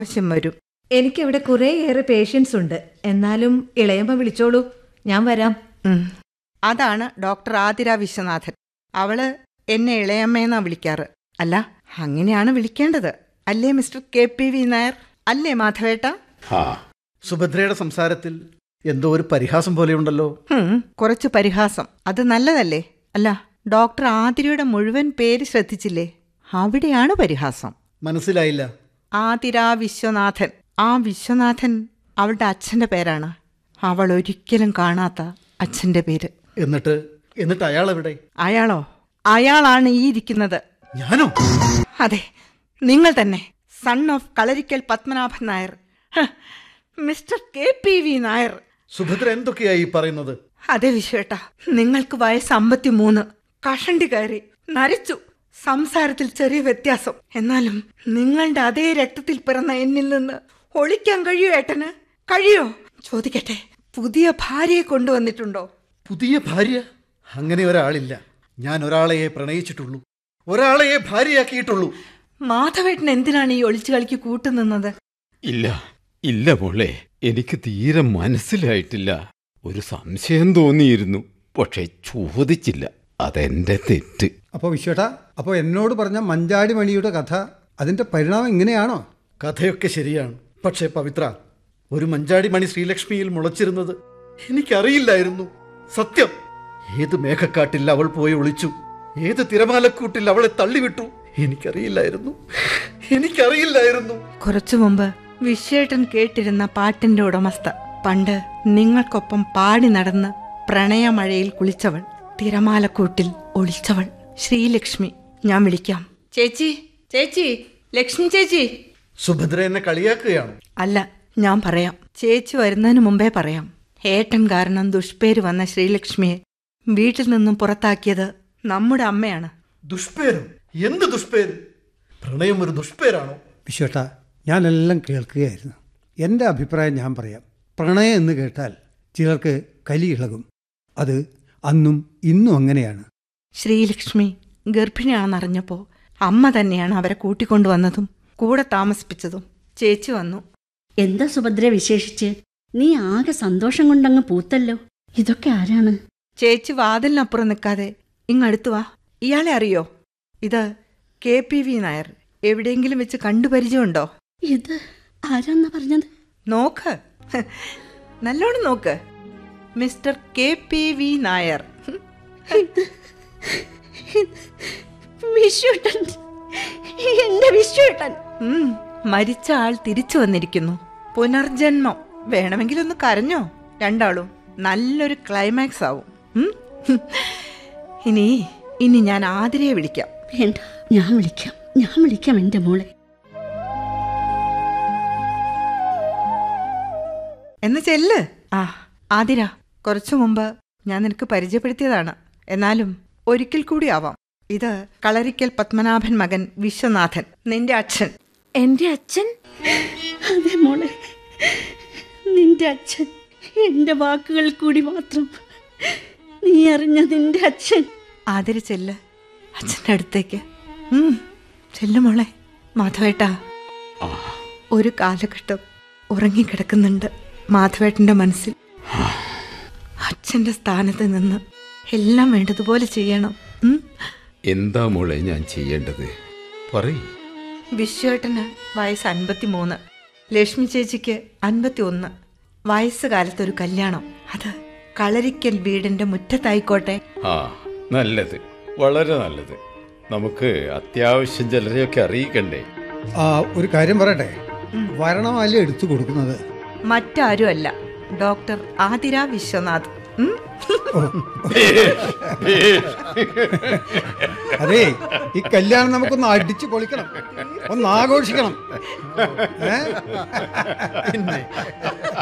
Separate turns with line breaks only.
ആവശ്യം വരും
എനിക്കിവിടെ കുറേയേറെ പേഷ്യൻസ് ഉണ്ട് എന്നാലും ഇളയമ്മ വിളിച്ചോളൂ ഞാൻ വരാം
ഉം. അതാണ് ഡോക്ടർ ആതിര വിശ്വനാഥൻ അവള് എന്നെ ഇളയമ്മയെന്നാ വിളിക്കാറ് അല്ല അങ്ങനെയാണ് വിളിക്കേണ്ടത് അല്ലേ mister K P V Nair അല്ലേ മാധവേട്ട
ഹാ
സുഭദ്രയുടെ സംസാരത്തിൽ എന്തോ ഒരു പരിഹാസം പോലെയുണ്ടല്ലോ
ഹും, കുറച്ച് പരിഹാസം അത് നല്ലതല്ലേ അല്ല ഡോക്ടർ ആതിരയുടെ മുഴുവൻ പേര് ശ്രദ്ധിച്ചില്ലേ അവിടെയാണ് പരിഹാസം
മനസ്സിലായില്ല
ആതിര വിശ്വനാഥൻ ആ വിശ്വനാഥൻ അവളുടെ അച്ഛന്റെ പേരാണ് അവൾ ഒരിക്കലും കാണാത്ത അച്ഛന്റെ പേര്
എന്നിട്ട് എന്നിട്ട് അയാൾ എവിടെ
അയാളോ അയാളാണ് ഈ ഇരിക്കുന്നത്
ഞാനോ
അതെ നിങ്ങൾ തന്നെ സൺ ഓഫ് കളരിക്കൽ പത്മനാഭൻ നായർ ഹ, mister K P V Nair
Subhadra എന്തൊക്കെയായി ഈ പറയുന്നത്
അതെ വിശ്വേട്ട നിങ്ങൾക്ക് വയസ്സ് അമ്പത്തിമൂന്ന് കഷണ്ടി കയറി നരച്ചു സംസാരത്തിൽ ചെറിയ വ്യത്യാസം എന്നാലും നിങ്ങളുടെ അതേ രക്തത്തിൽ പിറന്ന എന്നിൽ നിന്ന് ഒളിക്കാൻ കഴിയോ ഏട്ടന് കഴിയോ ചോദിക്കട്ടെ പുതിയ ഭാര്യയെ കൊണ്ടുവന്നിട്ടുണ്ടോ
പുതിയ ഭാര്യ അങ്ങനെ ഒരാളില്ല ഞാൻ ഒരാളെയെ പ്രണയിച്ചിട്ടുള്ളൂ ഒരാളെയെ ഭാര്യയാക്കിയിട്ടുള്ളൂ
മാധവേട്ടൻ എന്തിനാണ് ഈ ഒളിച്ചു കളിക്ക് കൂട്ടുനിന്നത്
ഇല്ല ഇല്ല മോളെ എനിക്ക് തീരെ മനസ്സിലായിട്ടില്ല ഒരു സംശയം തോന്നിയിരുന്നു പക്ഷെ ചോദിച്ചില്ല അതെന്റെ തെറ്റ്
അപ്പോൾ വിശ്വേട്ട അപ്പോൾ എന്നോട് പറഞ്ഞ മഞ്ചാടി മണിയുടെ കഥ അതിൻ്റെ പരിണാമം ഇങ്ങനെയാണോ
കഥയൊക്കെ ശരിയാണ് പക്ഷേ പവിത്ര ഒരു മഞ്ചാടി മണി ശ്രീലക്ഷ്മിയിൽ മുളച്ചിരുന്നത് എനിക്കറിയില്ലായിരുന്നു സത്യം ഏത് മേഘക്കാട്ടിൽ അവൾ പോയി ഒളിച്ചു ഏത് തിരമാലക്കൂട്ടിൽ അവളെ തള്ളിവിട്ടു എനിക്കറിയില്ലായിരുന്നു എനിക്കറിയില്ലായിരുന്നു
കുറച്ചു മുമ്പ് വിശ്വേട്ടൻ കേട്ടിരുന്ന പാട്ടിന്റെ ഉടമസ്ഥ പണ്ട് നിങ്ങൾക്കൊപ്പം പാടി നടന്ന് പ്രണയമഴയിൽ കുളിച്ചവൾ തിരമാലക്കൂട്ടിൽ ഒളിച്ചവൾ ശ്രീലക്ഷ്മി ഞാൻ വിളിക്കാം ചേച്ചി ചേച്ചി ലക്ഷ്മി ചേച്ചി
സുഭദ്ര എന്നെ കളിയാക്കുകയാണ്
അല്ല ഞാൻ പറയാം ചേച്ചി വരുന്നതിന് മുമ്പേ പറയാം ഏട്ടൻ കാരണം ദുഷ്പേര് വന്ന ശ്രീലക്ഷ്മിയെ വീട്ടിൽ നിന്നും പുറത്താക്കിയത് നമ്മുടെ അമ്മയാണ്
ദുഷ്പേരും എന്ത് ദുഷ്പേര് പ്രണയം ഒരു ദുഷ്പേരാണോ
വിശ്വേട്ട ഞാനെല്ലാം കേൾക്കുകയായിരുന്നു എൻ്റെ അഭിപ്രായം ഞാൻ പറയാം പ്രണയം എന്ന് കേട്ടാൽ ചിലർക്ക് കലി ഇളകും അത് അന്നും ഇന്നും അങ്ങനെയാണ്
ശ്രീലക്ഷ്മി ഗർഭിണിയാണെന്നറിഞ്ഞപ്പോൾ അമ്മ തന്നെയാണ് അവരെ കൂട്ടിക്കൊണ്ടുവന്നതും കൂടെ താമസിപ്പിച്ചതും ചേച്ചി വന്നു
എന്താ സുഭദ്ര വിശേഷിച്ച് നീ ആകെ സന്തോഷം കൊണ്ടങ്ങ് പൂത്തല്ലോ ഇതൊക്കെ ആരാണ്
ചേച്ചി വാതിലിനപ്പുറം നിൽക്കാതെ ഇങ്ങടുത്തു വാ ഇയാളെ അറിയോ ഇത് കെ പി വി നായർ എവിടെയെങ്കിലും വെച്ച് കണ്ടുപരിചയമുണ്ടോ
ഇത് ആരാന്നാ പറഞ്ഞത്
നോക്ക് നല്ലോണം നോക്ക് mister K P V Nair
വിശ്വേട്ടൻ എന്റെ വിശ്വേട്ടൻ
ഉം, മരിച്ച ആൾ തിരിച്ചു വന്നിരിക്കുന്നു പുനർജന്മം വേണമെങ്കിൽ ഒന്ന് കരഞ്ഞോ രണ്ടാളും നല്ലൊരു ക്ലൈമാക്സ് ആവും ഉം? ഇനി ഇനി ഞാൻ ആതിരയെ വിളിക്കാം
വേണ്ട ഞാൻ വിളിക്കാം ഞാൻ വിളിക്കാം എന്റെ മോളെ
എന്ന് ചെല്ല് ആ ആതിര കുറച്ചു മുമ്പ് ഞാൻ നിനക്ക് പരിചയപ്പെടുത്തിയതാണ് എന്നാലും ഒരിക്കൽ കൂടി ആവാം ഇത് കളരിക്കൽ പത്മനാഭൻ മകൻ വിശ്വനാഥൻ നിന്റെ അച്ഛൻ
എന്റെ അച്ഛൻ അതെ മോളെ നിന്റെ അച്ഛൻ എന്റെ വാക്കുകൾ കൂടി മാത്രം നീ അറിഞ്ഞ നിന്റെ അച്ഛൻ
ആതിര ചെല്ല് അച്ഛൻ്റെ അടുത്തേക്ക് ഉം, ചെല്ല് മോളെ മാധവേട്ടാ ഒരു കാലഘട്ടം ഉറങ്ങിക്കിടക്കുന്നുണ്ട് മാധവേട്ടന്റെ മനസ്സിൽ അച്ഛന്റെ സ്ഥാനത്ത് നിന്ന് എല്ലാം വേണ്ടതുപോലെ ചെയ്യണം ഉം?
എന്താ മോളെ ഞാൻ ചെയ്യേണ്ടത് പറയ്
വിശ്വേട്ടന് വയസ്സ് അൻപത്തിമൂന്ന് ലക്ഷ്മി ചേച്ചിക്ക് അൻപത്തി ഒന്ന് വയസ്സുകാലത്തൊരു കല്യാണം അത് കളരിക്കൽ വീടിന്റെ മുറ്റത്തായിക്കോട്ടെ
ആ നല്ലത് വളരെ നല്ലത് നമുക്ക് അത്യാവശ്യം ചിലരെയൊക്കെ അറിയിക്കണ്ടേ
ആ ഒരു കാര്യം പറയട്ടെ വരണമാല എടുത്തു കൊടുക്കുന്നത്
മറ്റാരുമല്ല ഡോക്ടർ ആതിര വിശ്വനാഥ് ഉം?
അതേ ഈ കല്യാണം നമുക്കൊന്ന് അടിച്ചു പൊളിക്കണം ഒന്ന് ആഘോഷിക്കണം ഏ
പിന്നെ